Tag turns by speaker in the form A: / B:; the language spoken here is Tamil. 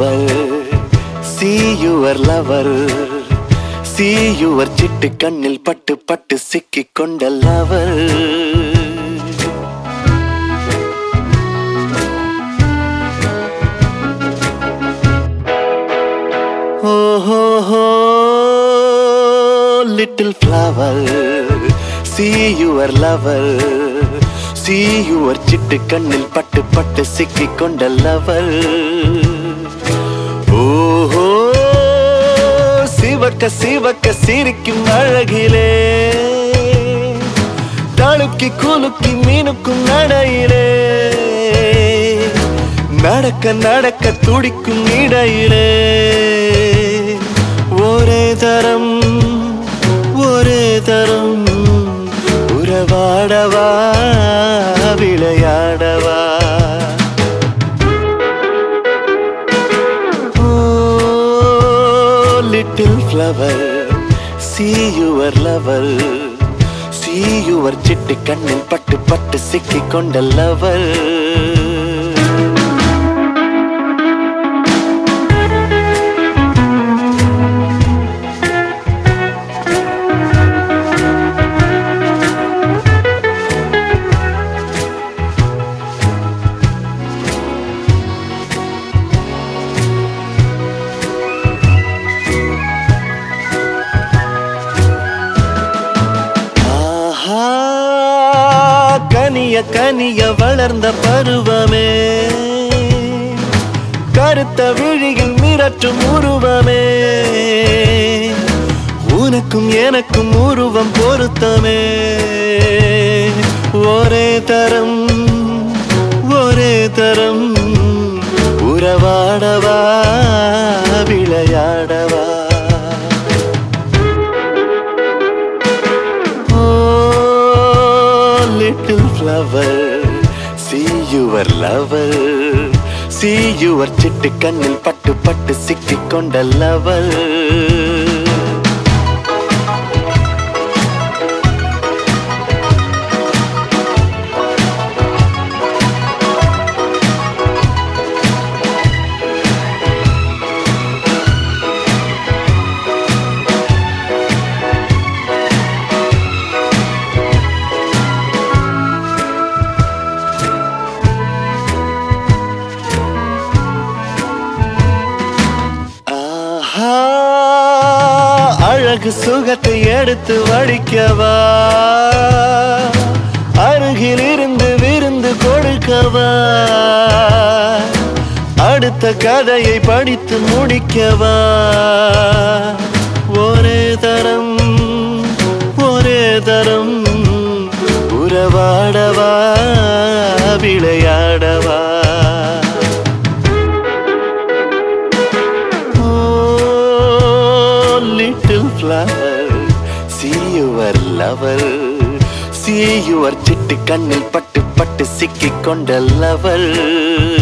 A: flower see your lover see your சிட்டு கண்ணில் பட்டு பட்டு சிக்கிக் கொண்ட lover Oh, oh, oh, little flower, see your lover, see your சிட்டு கண்ணில் பட்டு பட்டு சிக்கிக் கொண்ட lover. ஓஹோ சிவக்க சிவக்க சிரிக்கும் அழகிலே தழுக்கி குலுக்கி மீனுக்கும் நடையிலே நடக்க நடக்க துடிக்கும் இடையிலே ஒரே தரம் ஒரே தரம் உறவாடவா விளையாடவா Oh, little flower, see your lover. See your சிட்டு கண்ணில் பட்டு பட்டு சிக்கிக் கொண்ட lover. ஆஹா கனிய கனிய வளர்ந்த பருவமே கருத்த விழியில் மிரட்டும் உருவமே உனக்கும் எனக்கும் உருவம் பொருத்தமே ஒரே தரம் ஒரே தரம் உறவாடவா விளையாடவா Oh, little flower, see your lover. See your சிட்டு கண்ணில் பட்டு பட்டு சிக்கிக் கொண்ட lover. ஆஹா அழகு சுகத்தை எடுத்து வடிக்கவா அருகில் இருந்து விருந்து கொடுக்கவா அடுத்த கதையை படித்து முடிக்கவா ஒரே தரம் ஒரே தரம் உறவாடவா விளையாடவா Oh, little flower, see your lover. See your சிட்டு கண்ணில் பட்டு பட்டு சிக்கிக் கொண்ட lover.